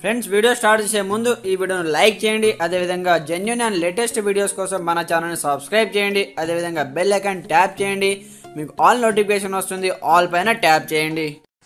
friends video start చేసే ముందు ఈ వీడియోను లైక్ చేయండి అదేవిధంగా జెన్యున్ అండ్ లేటెస్ట్ వీడియోస్ కోసం మన ఛానల్ని సబ్స్క్రైబ్ చేయండి అదేవిధంగా బెల్ ఐకాన్ ట్యాప్ చేయండి మీకు ఆల్ నోటిఫికేషన్ వస్తుంది ఆల్ పైన ట్యాప్ చేయండి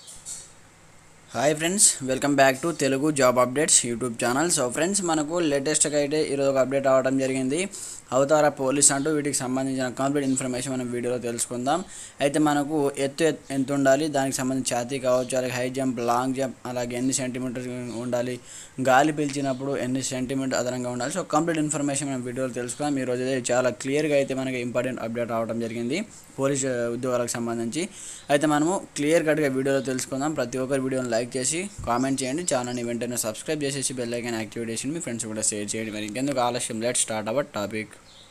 hi friends welcome back to Telugu job updates YouTube channel so friends మనకు లేటెస్ట్గా అయితే ఈరోజు ఒక అప్డేట్ అవ్వడం జరిగింది అవతార పోలీస్ అంటూ వీటికి సంబంధించిన కంప్లీట్ ఇన్ఫర్మేషన్ మనం వీడియోలో తెలుసుకుందాం అయితే మనకు ఎత్తు ఎత్- ఎంత ఉండాలి దానికి సంబంధించి ఛాతీ కావచ్చు అలాగే హై జంప్ లాంగ్ జంప్ అలాగే ఎన్ని సెంటీమీటర్స్ ఉండాలి గాలి పీల్చినప్పుడు ఎన్ని సెంటీమీటర్ అదనంగా ఉండాలి సో కంప్లీట్ ఇన్ఫర్మేషన్ మనం వీడియోలో తెలుసుకుందాం ఈ రోజు అయితే చాలా క్లియర్గా అయితే మనకి ఇంపార్టెంట్ అప్డేట్ రావడం జరిగింది పోలీస్ ఉద్యోగాలకు సంబంధించి అయితే మనము క్లియర్ కట్గా వీడియోలో తెలుసుకుందాం ప్రతి ఒక్కరు వీడియోని లైక్ చేసి కామెంట్ చేయండి ఛానల్ని వెంటనే సబ్స్క్రైబ్ చేసేసి బెల్ ఐకాన్ యాక్టివేట్ చేసి మీ ఫ్రెండ్స్ కూడా షేర్ చేయండి మరి ఇంకెందుకు ఆలస్యం లెట్ స్టార్ట్ అవర్ టాపిక్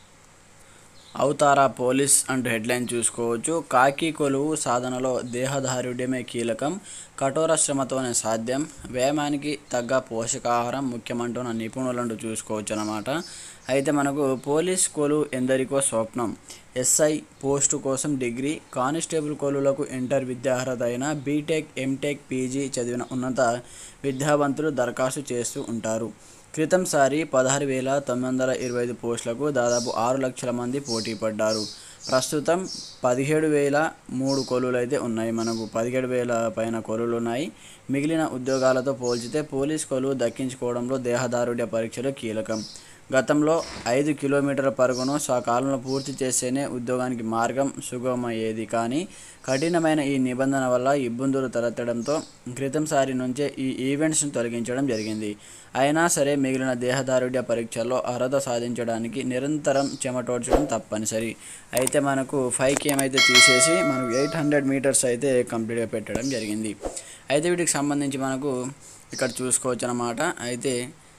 అవతారా పోలీస్ అంటూ హెడ్లైన్ చూసుకోవచ్చు కాకి కొలువు సాధనలో దేహదారుడ్యమే కీలకం కఠోర శ్రమతోనే సాధ్యం వ్యాయామానికి తగ్గ పోషకాహారం ముఖ్యమంటున్న నిపుణులంటూ చూసుకోవచ్చు అన్నమాట అయితే మనకు పోలీస్ కొలువు ఎందరికో స్వప్నం ఎస్ఐ పోస్టు కోసం డిగ్రీ కానిస్టేబుల్ కొలువులకు ఇంటర్ విద్యార్హత అయిన బీటెక్ ఎంటెక్ పీజీ చదివిన ఉన్నత విద్యావంతులు దరఖాస్తు చేస్తూ ఉంటారు క్రితం సారి పదహారు వేల తొమ్మిది వందల ఇరవై ఐదు పోస్టులకు దాదాపు ఆరు లక్షల మంది పోటీ పడ్డారు ప్రస్తుతం పదిహేడు వేల మూడు కొలువులు అయితే ఉన్నాయి మనకు పదిహేడు వేల పైన కొలువులు ఉన్నాయి మిగిలిన ఉద్యోగాలతో పోల్చితే పోలీస్ కొలువు దక్కించుకోవడంలో దేహదారుడ్య పరీక్షలు కీలకం గతంలో ఐదు కిలోమీటర్ల పరుగును సకాలంలో పూర్తి చేస్తేనే ఉద్యోగానికి మార్గం సుగమయ్యేది కానీ కఠినమైన ఈ నిబంధన వల్ల ఇబ్బందులు తలెత్తడంతో క్రితంసారి నుంచే ఈ ఈవెంట్స్ను తొలగించడం జరిగింది అయినా సరే మిగిలిన దేహదారుడ్య పరీక్షల్లో అర్హత సాధించడానికి నిరంతరం చెమటోడ్చడం తప్పనిసరి అయితే మనకు ఫైవ్ కేమ్ అయితే తీసేసి మనకు ఎయిట్ హండ్రెడ్ మీటర్స్ అయితే కంప్లీట్గా పెట్టడం జరిగింది అయితే వీటికి సంబంధించి మనకు ఇక్కడ చూసుకోవచ్చు అన్నమాట అయితే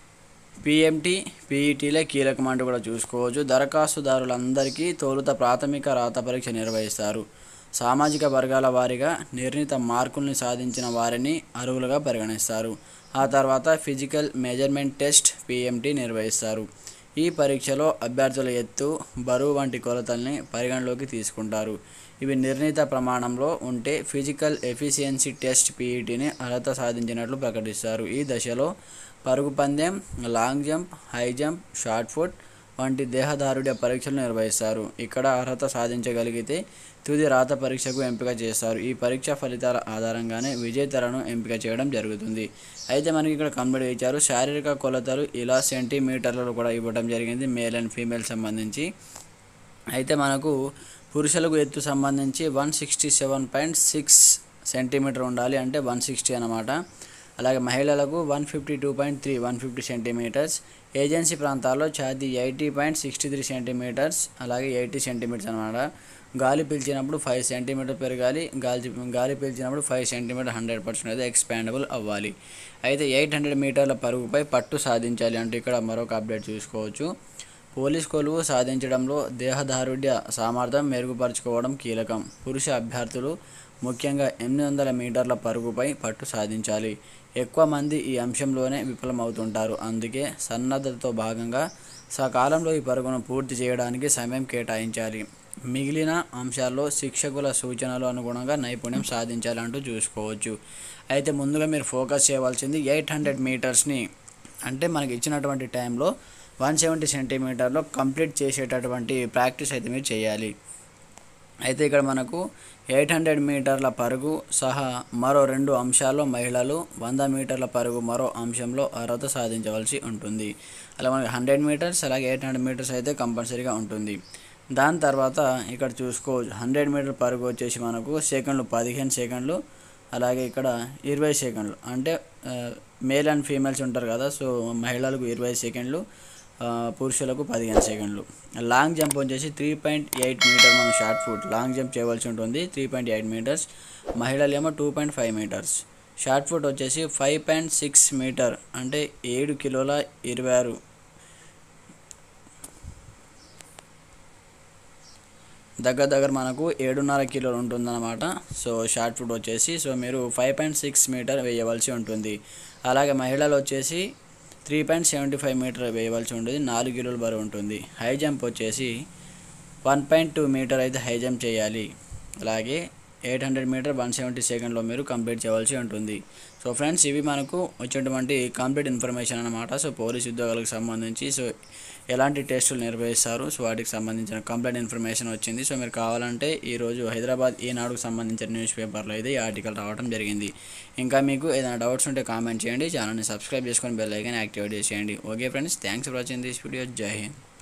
పిఎంటీ పీఈటీలే కీలకం అంటూ కూడా చూసుకోవచ్చు దరఖాస్తుదారులందరికీ తొలుత ప్రాథమిక రాత పరీక్ష నిర్వహిస్తారు సామాజిక వర్గాల వారీగా నిర్ణీత మార్కుల్ని సాధించిన వారిని అర్హులుగా పరిగణిస్తారు ఆ తర్వాత ఫిజికల్ మెజర్మెంట్ టెస్ట్ పిఎంటీ నిర్వహిస్తారు ఈ పరీక్షలో అభ్యర్థుల ఎత్తు బరువు వంటి కొలతల్ని పరిగణలోకి తీసుకుంటారు ఇవి నిర్ణీత ప్రమాణంలో ఉంటే ఫిజికల్ ఎఫిషియన్సీ టెస్ట్ పీఈటీని అర్హత సాధించినట్లు ప్రకటిస్తారు ఈ దశలో పరుగు పందెం long jump high jump shot put వంటి దేహదారుడ్య పరీక్షలు నిర్వహిస్తారు ఇక్కడ అర్హత సాధించగలిగితే తుది రాత పరీక్షకు ఎంపిక చేస్తారు ఈ పరీక్ష ఫలితాల ఆధారంగానే విజేతలను ఎంపిక చేయడం జరుగుతుంది అయితే మనకి ఇక్కడ కంప్లీట్ ఇచ్చారు శారీరక కొలతలు ఇలా సెంటీమీటర్లలో కూడా ఇవ్వడం జరిగింది మేల్ అండ్ ఫీమేల్ సంబంధించి అయితే మనకు పురుషులకు ఎత్తు సంబంధించి one sixty seven point six centimeter ఉండాలి అంటే వన్ సిక్స్టీ అనమాట అలాగే మహిళలకు one fifty two point three one fifty centimeters agency ప్రాంతాల్లో ఛాతీ eighty point sixty three centimeters అలాగే ఎయిటీ సెంటీమీటర్స్ అనమాట గాలి పీల్చినప్పుడు ఫైవ్ సెంటీమీటర్ పెరగాలి గాలి గాలి పీల్చినప్పుడు ఫైవ్ సెంటీమీటర్ హండ్రెడ్ పర్సెంట్ అయితే ఎక్స్పాండబుల్ అవ్వాలి అయితే ఎయిట్ హండ్రెడ్ మీటర్ల పరుగుపై పట్టు సాధించాలి అంటే ఇక్కడ మరొక అప్డేట్ చూసుకోవచ్చు పోలీస్ కొలువు సాధించడంలో దేహదారుడ్య సామర్థ్యం మెరుగుపరుచుకోవడం కీలకం పురుష అభ్యర్థులు ముఖ్యంగా ఎనిమిది వందల మీటర్ల పరుగుపై పట్టు సాధించాలి ఎక్కువ మంది ఈ అంశంలోనే విఫలమవుతుంటారు అందుకే సన్నద్ధతతో భాగంగా సకాలంలో ఈ పరుగును పూర్తి చేయడానికి సమయం కేటాయించాలి మిగిలిన అంశాల్లో శిక్షకుల సూచనలు అనుగుణంగా నైపుణ్యం సాధించాలంటూ చూసుకోవచ్చు అయితే ముందుగా మీరు ఫోకస్ చేయవలసింది ఎయిట్ హండ్రెడ్ మీటర్స్ని అంటే మనకి ఇచ్చినటువంటి టైంలో వన్ సెవెంటీ సెంటీమీటర్లో కంప్లీట్ చేసేటటువంటి ప్రాక్టీస్ అయితే మీరు చేయాలి అయితే ఇక్కడ మనకు ఎయిట్ హండ్రెడ్ మీటర్ల పరుగు సహా మరో రెండు అంశాల్లో మహిళలు వంద మీటర్ల పరుగు మరో అంశంలో అర్హత సాధించవలసి ఉంటుంది అలా మనకి హండ్రెడ్ మీటర్స్ అలాగే ఎయిట్ హండ్రెడ్ మీటర్స్ అయితే కంపల్సరీగా ఉంటుంది దాని తర్వాత ఇక్కడ చూసుకోవచ్చు హండ్రెడ్ మీటర్ పరుగు వచ్చేసి మనకు సెకండ్లు పదిహేను సెకండ్లు అలాగే ఇక్కడ ఇరవై సెకండ్లు అంటే మేల్ అండ్ ఫీమేల్స్ ఉంటారు కదా సో మహిళలకు ఇరవై సెకండ్లు ఆ, పురుషులకు పదిహేను సెకండ్లు లాంగ్ జంప్ వచ్చేసి త్రీ పాయింట్ ఎయిట్ మీటర్ మనం షార్ట్ ఫుట్ లాంగ్ జంప్ చేయవలసి ఉంటుంది త్రీ పాయింట్ ఎయిట్ మీటర్స్ మహిళలు ఏమో two point five meters shot put వచ్చేసి ఫైవ్ పాయింట్ సిక్స్ మీటర్ అంటే ఏడు కిలోల ఇరవై ఆరు దగ్గర దగ్గర మనకు ఏడున్నర కిలోలు ఉంటుందన్నమాట సో షార్ట్ ఫుట్ వచ్చేసి సో మీరు ఫైవ్ పాయింట్ సిక్స్ మీటర్ వేయవలసి ఉంటుంది అలాగే మహిళలు వచ్చేసి three point seventy five meter వేయవలసి ఉంటుంది నాలుగు కిలోల బరువు ఉంటుంది హై జంప్ వచ్చేసి వన్ పాయింట్ టూ మీటర్ అయితే హై జంప్ చేయాలి అలాగే eight hundred meter one seventy సెకండ్లో మీరు కంప్లీట్ చేయవలసి ఉంటుంది సో ఫ్రెండ్స్ ఇవి మనకు వచ్చేటువంటి కంప్లీట్ ఇన్ఫర్మేషన్ అనమాట సో పోలీస్ ఉద్యోగాలకు సంబంధించి సో ఎలాంటి టెస్టులు నిర్వహిస్తారు సో వాటికి సంబంధించిన కంప్లీట్ ఇన్ఫర్మేషన్ వచ్చింది సో మీరు కావాలంటే ఈరోజు హైదరాబాద్ ఈనాడుకు సంబంధించిన న్యూస్ పేపర్లో అయితే ఈ ఆర్టికల్ రావడం జరిగింది ఇంకా మీకు ఏదైనా డౌట్స్ ఉంటే కామెంట్ చేయండి ఛానల్ని సబ్స్క్రైబ్ చేసుకొని బెల్ ఐకాన్ యాక్టివేట్ చేసేయండి okay friends thanks for watching this video జై హింద్